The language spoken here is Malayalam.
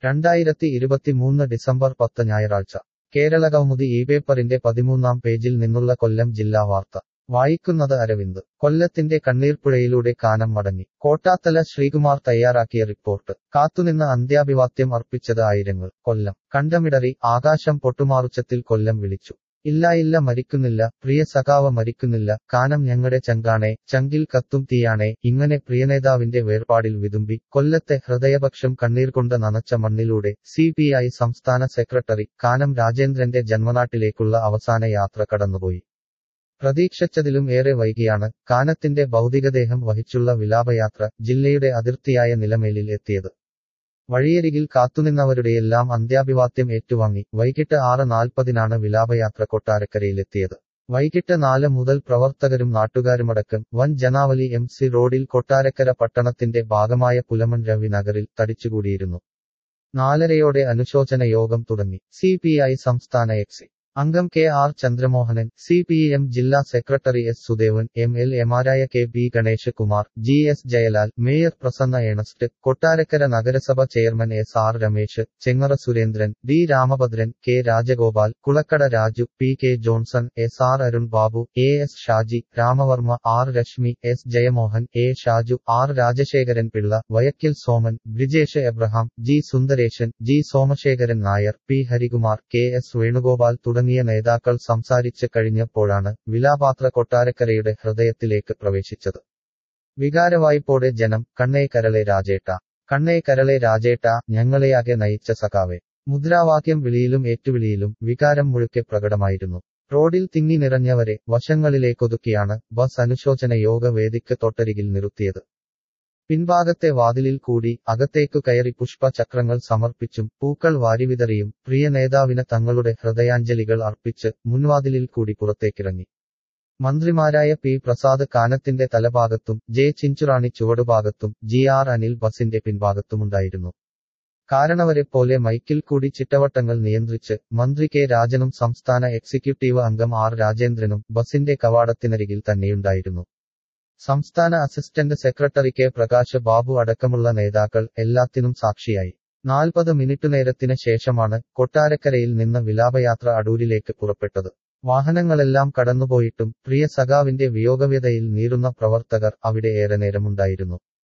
രണ്ടായിരത്തി ഇരുപത്തിമൂന്ന് ഡിസംബർ പത്ത് ഞായറാഴ്ച കേരളകൗമുദി ഈ പേപ്പറിന്റെ പതിമൂന്നാം പേജിൽ നിന്നുള്ള കൊല്ലം ജില്ലാ വാർത്ത വായിക്കുന്നത് അരവിന്ദ് കൊല്ലത്തിന്റെ കണ്ണീർപ്പുഴയിലൂടെ കാനം മടങ്ങി കോട്ടാത്തല ശ്രീകുമാർ തയ്യാറാക്കിയ റിപ്പോർട്ട് കാത്തുനിന്ന അന്ത്യാഭിവാദ്യം അർപ്പിച്ചത് ആയിരങ്ങൾ കൊല്ലം കണ്ടമിടറി ആകാശം പൊട്ടുമാറുച്ചത്തിൽ കൊല്ലം വിളിച്ചു ഇല്ല ഇല്ല മരിക്കുന്നില്ല പ്രിയ സഖാവ മരിക്കുന്നില്ല കാനം ഞങ്ങളുടെ ചങ്കാണേ ചങ്കിൽ കത്തും തീയാണേ ഇങ്ങനെ പ്രിയനേതാവിന്റെ വേർപാടിൽ വിതുമ്പി കൊല്ലത്തെ ഹൃദയപക്ഷം കണ്ണീർ കൊണ്ട് നനച്ച മണ്ണിലൂടെ സി സംസ്ഥാന സെക്രട്ടറി കാനം രാജേന്ദ്രന്റെ ജന്മനാട്ടിലേക്കുള്ള അവസാന യാത്ര കടന്നുപോയി പ്രതീക്ഷിച്ചതിലും ഏറെ വൈകിയാണ് കാനത്തിന്റെ ഭൗതികദേഹം വഹിച്ചുള്ള വിലാപയാത്ര ജില്ലയുടെ അതിർത്തിയായ നിലമേലിൽ എത്തിയത് വഴിയരികിൽ കാത്തുനിന്നവരുടെയെല്ലാം അന്ത്യാഭിവാദ്യം ഏറ്റുവാങ്ങി വൈകിട്ട് ആറ് നാൽപ്പതിനാണ് വിലാപയാത്ര കൊട്ടാരക്കരയിലെത്തിയത് വൈകിട്ട് നാല് മുതൽ പ്രവർത്തകരും നാട്ടുകാരുമടക്കം വൻ ജനാവലി എം സി റോഡിൽ കൊട്ടാരക്കര പട്ടണത്തിന്റെ ഭാഗമായ പുലമൺ രവി നഗറിൽ തടിച്ചുകൂടിയിരുന്നു നാലരയോടെ അനുശോചന യോഗം തുടങ്ങി സി സംസ്ഥാന എക്സി അംഗം K R Chandramohanan C P M ജില്ലാ secretary S Sudevan M L എമാരായ K P Ganesh Kumar G S Jayalal mayor Prasanna Ernest Kottarakkara നഗരസഭ chairman S R Ramesh Chengara Surendran D Ramabhadran K Rajagopal Kulakkada Raju P K Johnson S R Arun Babu A S Shaji Ramavarma R Rashmi S Jayamohan A Shaju R Rajasekharan Pillai Vayakkil Soman Brijesh Abraham G Sundaresan G Somasekharan Nair P Harikumar K S Venugopal തുടങ്ങിയ നേതാക്കൾ സംസാരിച്ച് കഴിഞ്ഞപ്പോഴാണ് വിലാപാത്ര കൊട്ടാരക്കരയുടെ ഹൃദയത്തിലേക്ക് പ്രവേശിച്ചത് വികാരവായ്പോടെ ജനം കണ്ണേ കരളെ രാജേട്ട കണ്ണേ കരളെ രാജേട്ട ഞങ്ങളെയാകെ നയിച്ച സഖാവെ മുദ്രാവാക്യം വിളിയിലും ഏറ്റുവിളിയിലും വികാരം മുഴുക്കെ പ്രകടമായിരുന്നു റോഡിൽ തിങ്ങി നിറഞ്ഞവരെ വശങ്ങളിലേക്കൊതുക്കിയാണ് ബസ് അനുശോചന യോഗ വേദിക്ക് തൊട്ടരികിൽ നിർത്തിയത് പിൻഭാഗത്തെ വാതിലിൽ കൂടി അകത്തേക്കു കയറി പുഷ്പചക്രങ്ങൾ സമർപ്പിച്ചും പൂക്കൾ വാരിവിതറിയും പ്രിയ നേതാവിന് തങ്ങളുടെ ഹൃദയാഞ്ജലികൾ അർപ്പിച്ച് മുൻവാതിലിൽ കൂടി പുറത്തേക്കിറങ്ങി മന്ത്രിമാരായ പി പ്രസാദ് കാനത്തിന്റെ തലഭാഗത്തും ജെ ചിഞ്ചുറാണി ചുവടുഭാഗത്തും ജി ആർ അനിൽ ബസിന്റെ പിൻഭാഗത്തുമുണ്ടായിരുന്നു കാരണവരെപ്പോലെ മൈക്കിൽ കൂടി ചിട്ടവട്ടങ്ങൾ നിയന്ത്രിച്ച് മന്ത്രി കെ രാജനും സംസ്ഥാന എക്സിക്യൂട്ടീവ് അംഗം ആർ രാജേന്ദ്രനും ബസിന്റെ കവാടത്തിനരികിൽ തന്നെയുണ്ടായിരുന്നു സംസ്ഥാന assistant secretary K Prakash Babu അടക്കമുള്ള നേതാക്കൾ എല്ലാത്തിനും സാക്ഷിയായി നാൽപ്പത് മിനിറ്റ് നേരത്തിന് ശേഷമാണ് കൊട്ടാരക്കരയിൽ നിന്ന് വിലാപയാത്ര അടൂരിലേക്ക് പുറപ്പെട്ടത് വാഹനങ്ങളെല്ലാം കടന്നുപോയിട്ടും പ്രിയ സഖാവിന്റെ വിയോഗവ്യതയിൽ നീറുന്ന പ്രവർത്തകർ അവിടെ ഏറെ നേരമുണ്ടായിരുന്നു